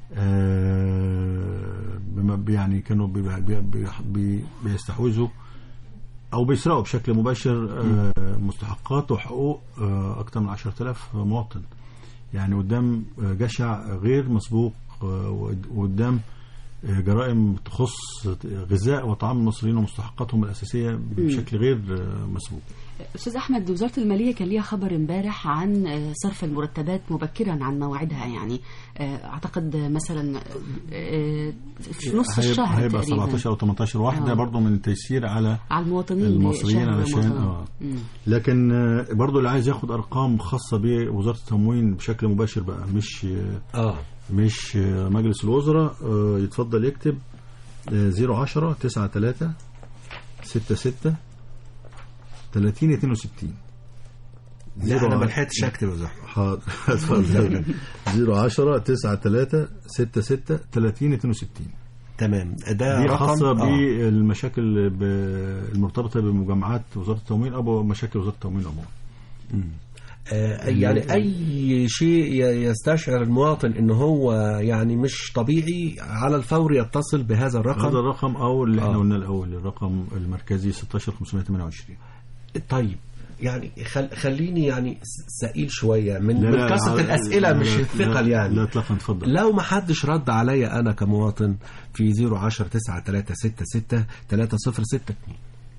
آه، بما يعني كانوا بي- بي- بي- بي- بيستحوذوا او بيسرقوا بشكل مباشر آه، مستحقات وحقوق آه، اكثر من 10000 مواطن يعني قدام آه، جشع غير مسبوق آه، وقد- وقدام آه، جرائم تخص غذاء وطعام المصريين ومستحقاتهم الاساسيه بشكل غير آه، مسبوق أستاذ أحمد وزارة المالية كان ليها خبر امبارح عن آه، صرف المرتبات مبكرا عن موعدها يعني آه، أعتقد آه، مثلا آه، في نص هيبقى, الشهر هيبقى تقريبا 17 او 18 واحده آه. برضه من التيسير على على المواطنين المصريين لشهر علشان رمضان. اه مم. لكن آه، برضو اللي عايز ياخد ارقام خاصه بوزاره التموين بشكل مباشر بقى مش آه، اه مش آه، مجلس الوزراء آه، يتفضل يكتب آه، 010 93 66 30 62 لا انا ما لحقتش اكتب يا زهر حاضر اتفضل 010 93 66 30 62 تمام ده دي رقم خاصه آه. بالمشاكل ب- المرتبطه بمجمعات وزاره التموين او مشاكل وزاره التموين عموما آه، يعني اي شيء ي- يستشعر المواطن ان هو يعني مش طبيعي على الفور يتصل بهذا هذا الرقم الرقم او اللي احنا آه. قلنا الاول الرقم المركزي 16528 طيب يعني خل خليني يعني س- سئيل شويه من, لا، من لا، كثره لا، الاسئله لا، مش لا، الثقل لا، يعني لا اطلاقا اتفضل لو ما حدش رد عليا انا كمواطن في 010 9 3 6 6 3 0 6 2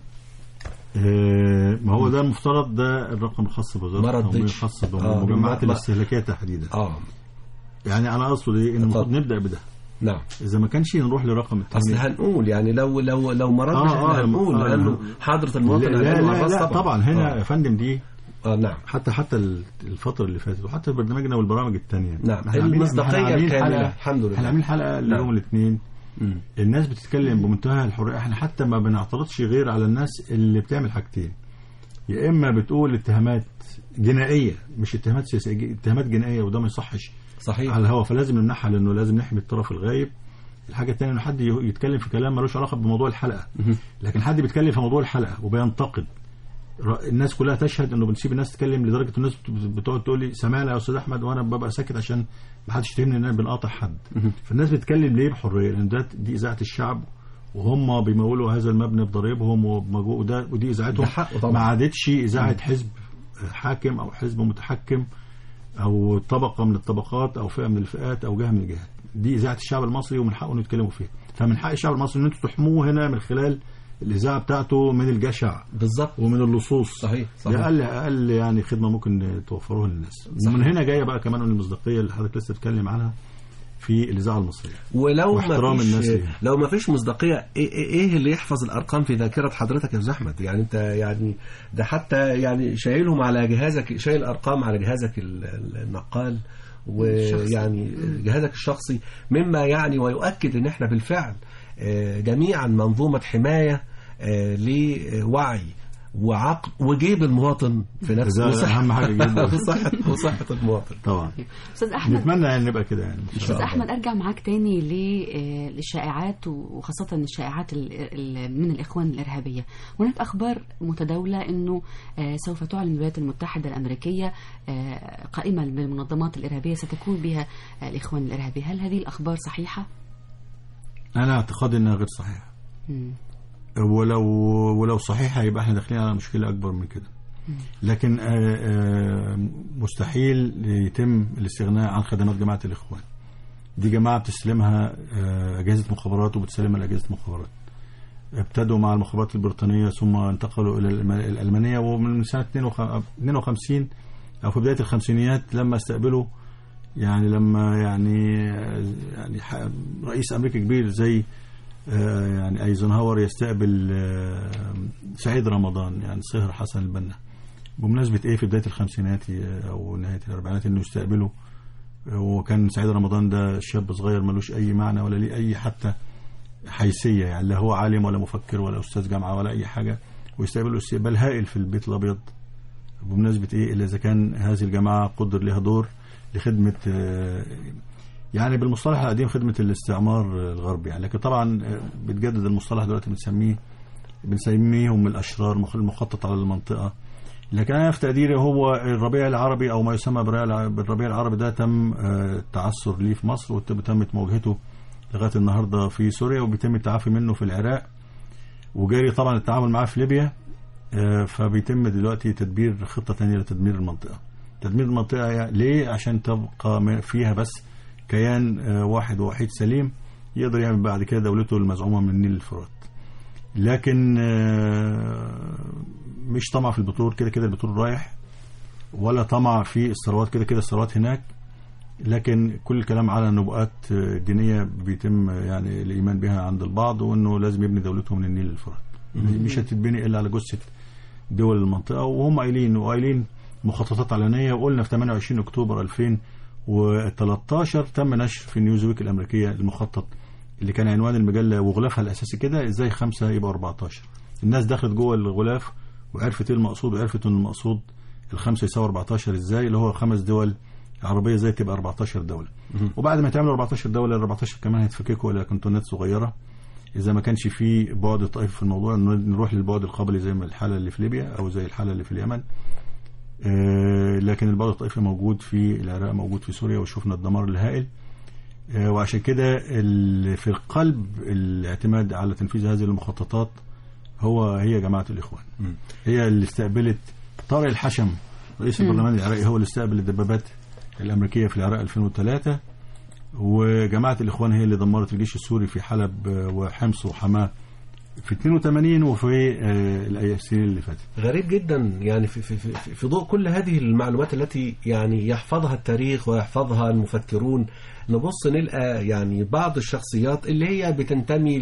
آه، ما هو ده المفترض ده الرقم الخاص ما بوزاره التموين ردتش. الخاص آه، بالمجمعات ما- ما- الاستهلاكيه تحديدا اه يعني انا اقصد ايه ان المفروض اتفضل. نبدا بده نعم اذا ما كانش نروح لرقم اصل التموين هنقول يعني لو لو لو ما ردش آه، آه، احنا هنقول آه، لانه آه. حضره لا المواطن لا, هنقول لا, على الراس لا طبعا هنا آه. يا فندم دي اه نعم حتى حتى ال- الفتره اللي فاتت وحتى برنامجنا والبرامج الثانيه نعم. احنا عاملين- المصداقية احنا عاملين الكاملة. حلقة- الحمد لله. احنا عاملين حلقه اليوم الاثنين مم. الناس بتتكلم بمنتهى الحريه احنا حتى ما بنعترضش غير على الناس اللي بتعمل حاجتين يا اما بتقول اتهامات جنائيه مش اتهامات سياسيه ج- اتهامات جنائيه وده ما يصحش صحيح على الهواء فلازم نمنعها لانه لازم نحمي الطرف الغايب الحاجه الثانيه انه حد ي- يتكلم في كلام ملوش علاقه بموضوع الحلقه لكن حد بيتكلم في موضوع الحلقه وبينتقد ر- الناس كلها تشهد انه بنسيب الناس تتكلم لدرجه الناس بت- بتقعد تقول لي سمعنا يا استاذ احمد وانا ببقى ساكت عشان ما حدش يتهمني ان انا بنقاطع حد فالناس بتتكلم ليه بحريه لان ده دي اذاعه الشعب وهم بيمولوا هذا المبنى بضريبهم ومجهو- وده ودي اذاعتهم ده حقه طبعا. ما عادتش اذاعه حزب حاكم او حزب متحكم او طبقه من الطبقات او فئه من الفئات او جهه من الجهات دي اذاعه الشعب المصري ومن حقه انه يتكلموا فيها فمن حق الشعب المصري ان انتم تحموه هنا من خلال الاذاعه بتاعته من الجشع بالظبط ومن اللصوص صحيح صحيح ده اقل اقل يعني خدمه ممكن توفروها للناس ومن هنا جايه بقى كمان المصداقيه اللي حضرتك لسه بتتكلم عنها في الاذاعه المصريه ولو واحترام ما فيش الناس ليها. لو ما فيش مصداقيه ايه, ايه اللي يحفظ الارقام في ذاكره حضرتك يا استاذ احمد يعني انت يعني ده حتى يعني شايلهم على جهازك شايل ارقام على جهازك ال- ال- النقال ويعني جهازك الشخصي مما يعني ويؤكد ان احنا بالفعل آه، جميعا منظومه حمايه آه، لوعي وعقل وجيب المواطن في نفسه ده أهم حاجة جيبه. وصحه وصحه المواطن طبعا استاذ احمد نتمنى ان نبقى كده يعني استاذ احمد ارجع معاك تاني ل- آه، للشائعات وخاصه الشائعات ال- ال- من الاخوان الارهابيه هناك اخبار متداوله انه آه، سوف تعلن الولايات المتحده الامريكيه آه، قائمه بالمنظمات الارهابيه ستكون بها آه، الاخوان الارهابي هل هذه الاخبار صحيحه انا اعتقادي انها غير صحيحه مم. ولو ولو صحيحه يبقى احنا داخلين على مشكله اكبر من كده لكن آه، آه، مستحيل يتم الاستغناء عن خدمات جماعه الاخوان دي جماعه بتستلمها آه، اجهزه مخابرات وبتسلمها لاجهزه مخابرات ابتدوا مع المخابرات البريطانيه ثم انتقلوا الى الألم- الالمانيه ومن سنه 52 او في بدايه الخمسينيات لما استقبلوا يعني لما يعني يعني ح- رئيس امريكا كبير زي آه، يعني ايزنهاور يستقبل آه، سعيد رمضان يعني صهر حسن البنا بمناسبه ايه في بدايه الخمسينات آه، او نهايه الاربعينات انه يستقبله آه، وكان سعيد رمضان ده شاب صغير ملوش اي معنى ولا ليه اي حتى حيثيه يعني لا هو عالم ولا مفكر ولا استاذ جامعه ولا اي حاجه ويستقبله استقبال هائل في البيت الابيض بمناسبه ايه الا اذا كان هذه الجماعه قدر لها دور لخدمه آه، يعني بالمصطلح القديم خدمه الاستعمار الغربي يعني لكن طبعا آه، بتجدد المصطلح دلوقتي بنسميه بنسميهم الاشرار مخ- المخطط على المنطقه لكن انا في تقديري هو الربيع العربي او ما يسمى بالربيع الع- بالربيع العربي ده تم آه، التعثر ليه في مصر وتمت مواجهته لغايه النهارده في سوريا وبيتم التعافي منه في العراق وجاري طبعا التعامل معاه في ليبيا آه، فبيتم دلوقتي تدبير خطه ثانيه لتدمير المنطقه تدمير المنطقه يعني ليه عشان تبقى م- فيها بس كيان آه، واحد ووحيد سليم يقدر يعمل بعد كده دولته المزعومه من النيل الفرات لكن آه، مش طمع في البترول كده كده البترول رايح ولا طمع في الثروات كده كده الثروات هناك لكن كل الكلام على نبوءات آه، دينيه بيتم آه، يعني الايمان بها عند البعض وانه لازم يبني دولته من النيل للفرات مش هتتبني الا على جثه دول المنطقه وهم قايلين وقايلين مخططات علنيه وقلنا في 28 اكتوبر 2013 تم نشر في نيوزويك الامريكيه المخطط اللي كان عنوان المجله وغلافها الاساسي كده ازاي خمسه يبقى 14 الناس دخلت جوه الغلاف وعرفت ايه المقصود وعرفت ان المقصود الخمسه يساوي 14 ازاي اللي هو خمس دول عربيه ازاي تبقى 14 دوله وبعد ما تعملوا 14 دوله ال 14 كمان هيتفككوا الى كنتونات صغيره اذا ما كانش في بعد طائفي في الموضوع إنه نروح للبعد القبلي زي ما الحاله اللي في ليبيا او زي الحاله اللي في اليمن آه، لكن البعد الطائفي موجود في العراق موجود في سوريا وشفنا الدمار الهائل آه، وعشان كده ال- في القلب الاعتماد على تنفيذ هذه المخططات هو هي جماعه الاخوان هي اللي استقبلت طارق الحشم رئيس البرلمان العراقي هو اللي استقبل الدبابات الامريكيه في العراق 2003 وجماعه الاخوان هي اللي دمرت الجيش السوري في حلب آه، وحمص وحماه في 82 وفي آه، الأي- السنين اللي فاتت غريب جدا يعني في, في, في, في ضوء كل هذه المعلومات التي يعني يحفظها التاريخ ويحفظها المفكرون نبص نلقى يعني بعض الشخصيات اللي هي بتنتمي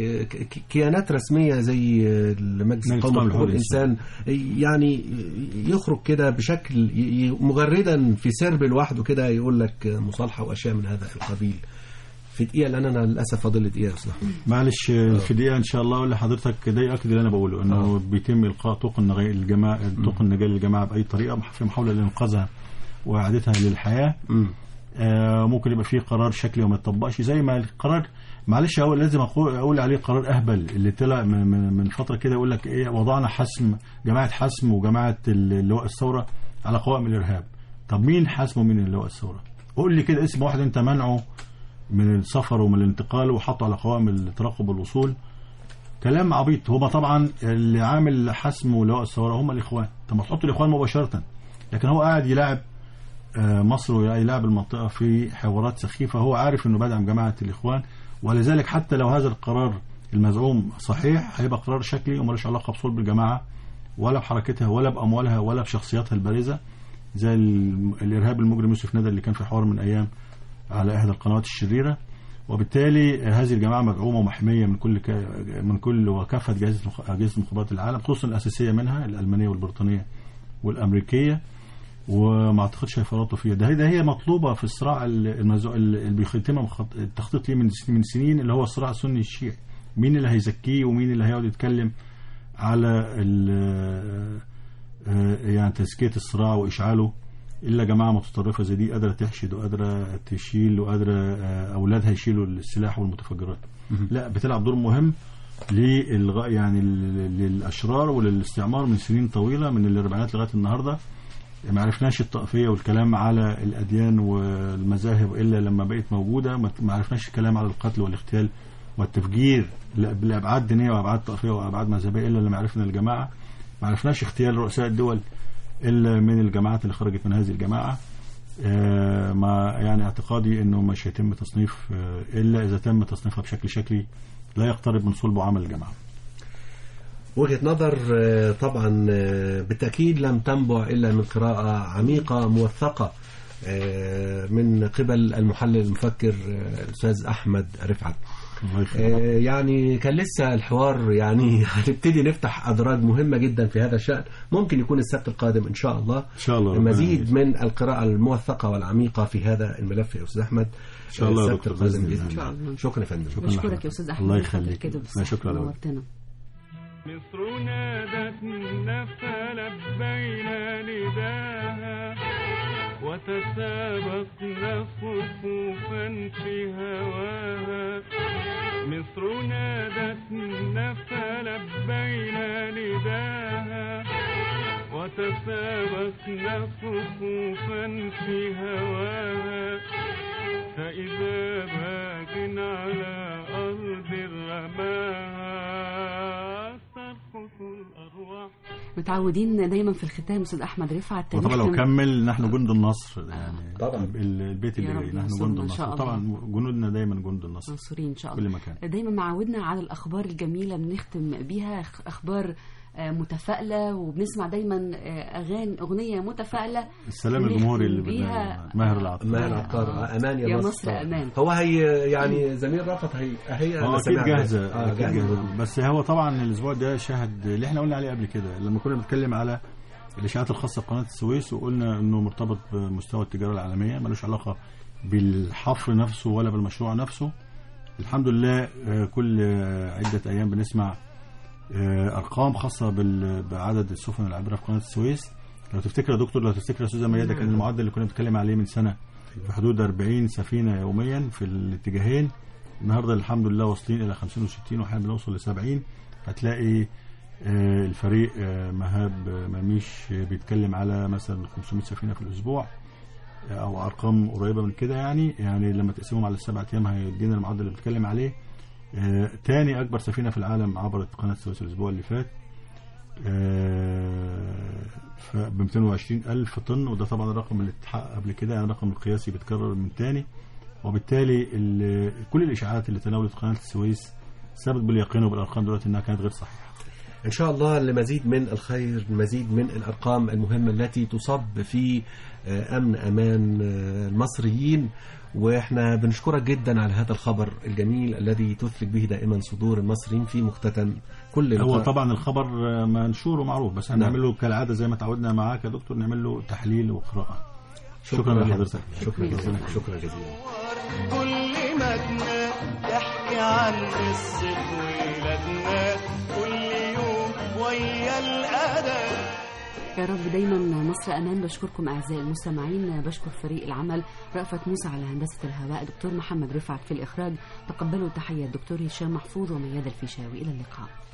لكيانات رسمية زي المجلس مجلس القومي قومي لحقوق لحقوق الإنسان يعني يخرج كده بشكل ي- ي- مغردا في سرب لوحده كده يقول لك مصالحة وأشياء من هذا القبيل في دقيقة لأن أنا للأسف فاضل لي دقيقة يا أستاذ أحمد. معلش آه، في دقيقة إن شاء الله أقول لحضرتك ده يأكد اللي أنا بقوله إنه بيتم إلقاء طوق النجاة الجماعة طوق النجاة للجماعة بأي طريقة في محاولة لإنقاذها وإعادتها للحياة مم. آه، ممكن يبقى فيه قرار شكلي وما يطبقش زي ما القرار معلش هو لازم اقول اقول عليه قرار اهبل اللي طلع من, من, من فتره كده يقول لك ايه وضعنا حسم جماعه حسم وجماعه اللواء الثوره على قوائم الارهاب طب مين حسم ومين اللواء الثوره قول لي كده اسم واحد انت منعه من السفر ومن الانتقال وحطه على قوائم الترقب والوصول كلام عبيط هما طبعا اللي عامل حسم ولواء الثوره هم الاخوان طب ما تحط الاخوان مباشره لكن هو قاعد يلاعب آه، مصر ويلاعب المنطقة في حوارات سخيفة هو عارف انه بدعم جماعة الإخوان ولذلك حتى لو هذا القرار المزعوم صحيح هيبقى قرار شكلي ومالوش علاقة بصلب الجماعة ولا بحركتها ولا بأموالها ولا بشخصياتها البارزة زي ال- الإرهاب المجرم يوسف ندى اللي كان في حوار من أيام على إحدى القنوات الشريرة وبالتالي هذه الجماعة مدعومة ومحمية من كل ك... من كل وكافة أجهزة مخ- أجهزة مخابرات العالم خصوصا الأساسية منها الألمانية والبريطانية والأمريكية وما اعتقدش هيفرطوا فيها ده ده هي مطلوبه في الصراع المزو... اللي بيتم مخط- التخطيط ليه من سنين من سنين اللي هو الصراع السني الشيعي مين اللي هيزكيه ومين اللي هيقعد يتكلم على ال- آه، يعني تزكيه الصراع واشعاله الا جماعه متطرفه زي دي قادره تحشد وقادره تشيل وقادره آه، اولادها يشيلوا السلاح والمتفجرات لا بتلعب دور مهم للغاء يعني لل- للاشرار وللاستعمار من سنين طويله من الاربعينات لغايه النهارده ما عرفناش الطائفية والكلام على الأديان والمذاهب إلا لما بقت موجودة ما ما عرفناش الكلام على القتل والاغتيال والتفجير لا- بالأبعاد دينية وأبعاد طائفية وأبعاد مذهبية إلا لما عرفنا الجماعة ما عرفناش اغتيال رؤساء الدول إلا من الجماعات اللي خرجت من هذه الجماعة آه، ما يعني اعتقادي انه مش هيتم تصنيف آه، الا اذا تم تصنيفها بشكل شكلي لا يقترب من صلب وعمل الجماعه. وجهة نظر آه، طبعا آه، بالتأكيد لم تنبع إلا من قراءة عميقة موثقة آه، من قبل المحلل المفكر آه، الأستاذ أحمد رفعت الله يخليك. آه، يعني كان لسه الحوار يعني هنبتدي نفتح أدراج مهمة جدا في هذا الشأن ممكن يكون السبت القادم إن شاء الله ان شاء الله ربنا مزيد يعينك. من القراءة الموثقة والعميقة في هذا الملف يا أستاذ أحمد إن شاء الله يا السبت دكتور، القادم بإذن بإذن الله. الله شكرا يا فندم شكرا نشكرك لحضرتك. يا استاذ احمد الله على خاطر يخليك. كده لا، بالصحة. شكرا لك. نورتنا مصر نادتنا فلبينا نداها وتسابقنا صفوفا في هواها مصر نادتنا فلبينا نداها وتسابقنا صفوفا في هواها فإذا باغ على أرض الرماها ترقص الأرواح متعودين دايما في الختام استاذ احمد رفعت وطبعا لو نختم- كمل نحن جند النصر يعني طبعا. ال- البيت اللي يا رب جاي نحن ينصرنا جند إن النصر شاء الله. طبعا جنودنا دايما جند النصر منصورين ان شاء في كل الله مكان دايما معودنا على الاخبار الجميله بنختم بيها أخ- اخبار آه، متفائله وبنسمع دايما آه، اغاني اغنيه متفائله السلام نختم الجمهوري اللي بيها- بالبرنامج. ماهر العطار أمان آه، عطار آه. أمان يا, يا مصر, مصر أمان. هو هي يعني زميل رفعت هي هي هو أنا اكيد سامعها. جاهزه آه اكيد جاهزة. جاهزه بس هو طبعا الاسبوع ده شهد اللي احنا قلنا عليه قبل كده لما كنا بنتكلم على الاشاعات الخاصه بقناه السويس وقلنا انه مرتبط بمستوى التجاره العالميه ملوش علاقه بالحفر نفسه ولا بالمشروع نفسه الحمد لله آه، كل آه، عده ايام بنسمع آه، ارقام خاصه بال- بعدد السفن العابره في قناه السويس لو تفتكر يا دكتور لو تفتكر يا استاذه ميادة كان المعدل اللي كنا بنتكلم عليه من سنه في حدود 40 سفينه يوميا في الاتجاهين النهارده الحمد لله واصلين الى 50 و60 واحيانا بنوصل ل 70 هتلاقي آه، الفريق آه، مهاب آه، مميش آه، بيتكلم على مثلا 500 سفينه في الاسبوع آه، او ارقام قريبه من كده يعني يعني لما تقسمهم على السبع ايام هيدينا المعدل اللي بنتكلم عليه آه، تاني اكبر سفينه في العالم عبرت قناه السويس الاسبوع اللي فات ب 220 ألف طن وده طبعا الرقم اللي اتحقق قبل كده يعني الرقم القياسي بيتكرر من تاني وبالتالي ال- كل الإشاعات اللي تناولت قناة السويس ثابت باليقين وبالارقام دلوقتي انها كانت غير صحيحه إن شاء الله لمزيد من الخير مزيد من الأرقام المهمة التي تصب في آه، أمن أمان آه، المصريين وإحنا بنشكرك جدا على هذا الخبر الجميل الذي تثلج به دائما صدور المصريين في مختتم كل هو لقاء. طبعا الخبر آه، منشور ومعروف بس نعم. هنعمل له كالعاده زي ما تعودنا معاك يا دكتور نعمل له تحليل وقراءه شكرا لحضرتك شكرا جزيلا شكرا جزيلا كل مجنى يحكي عن قصة ولادنا كل يوم ويا الأدب يا رب دايما مصر امان بشكركم اعزائي المستمعين بشكر فريق العمل رأفت موسى على هندسه الهواء دكتور محمد رفعت في الاخراج تقبلوا تحيه الدكتور هشام محفوظ ومياد الفيشاوي الى اللقاء